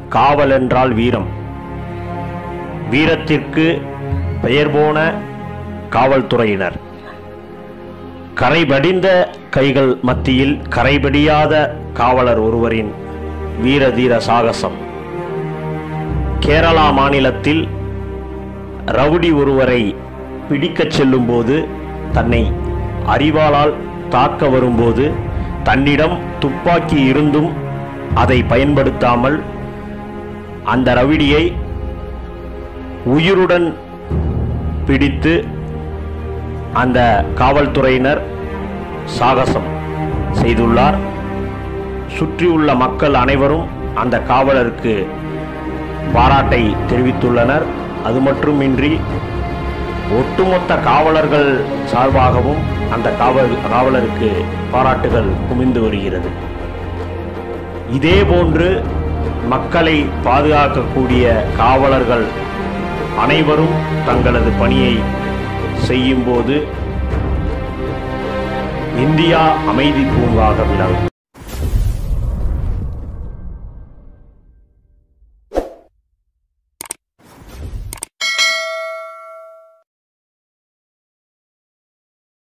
காவல் என்றால் வீரம் வீரத்திற்கு பெயர் போன காவல்துறையினர் கரைபடிந்த கைகள் மத்தியில் கரைபடியாத காவலர் ஒருவரின் வீரதீர சாகசம் கேரளா மாநிலத்தில் ரவுடி ஒருவரை பிடிக்கச் செல்லும்போது தன்னை அறிவாளால் தாக்க வரும்போது தன்னிடம் துப்பாக்கி இருந்தும் அதை பயன்படுத்தாமல் அந்த ரவிடியை உயிருடன் பிடித்து அந்த காவல்துறையினர் சாகசம் செய்துள்ளார் சுற்றியுள்ள மக்கள் அனைவரும் அந்த காவலருக்கு பாராட்டை தெரிவித்துள்ளனர் அது மட்டுமின்றி ஒட்டுமொத்த காவலர்கள் சார்பாகவும் அந்த காவல் காவலருக்கு பாராட்டுகள் குமிந்து வருகிறது இதேபோன்று மக்களை பாதுகாக்கக்கூடிய காவலர்கள் அனைவரும் தங்களது பணியை செய்யும்போது இந்தியா அமைதி பூங்காக விளங்கும்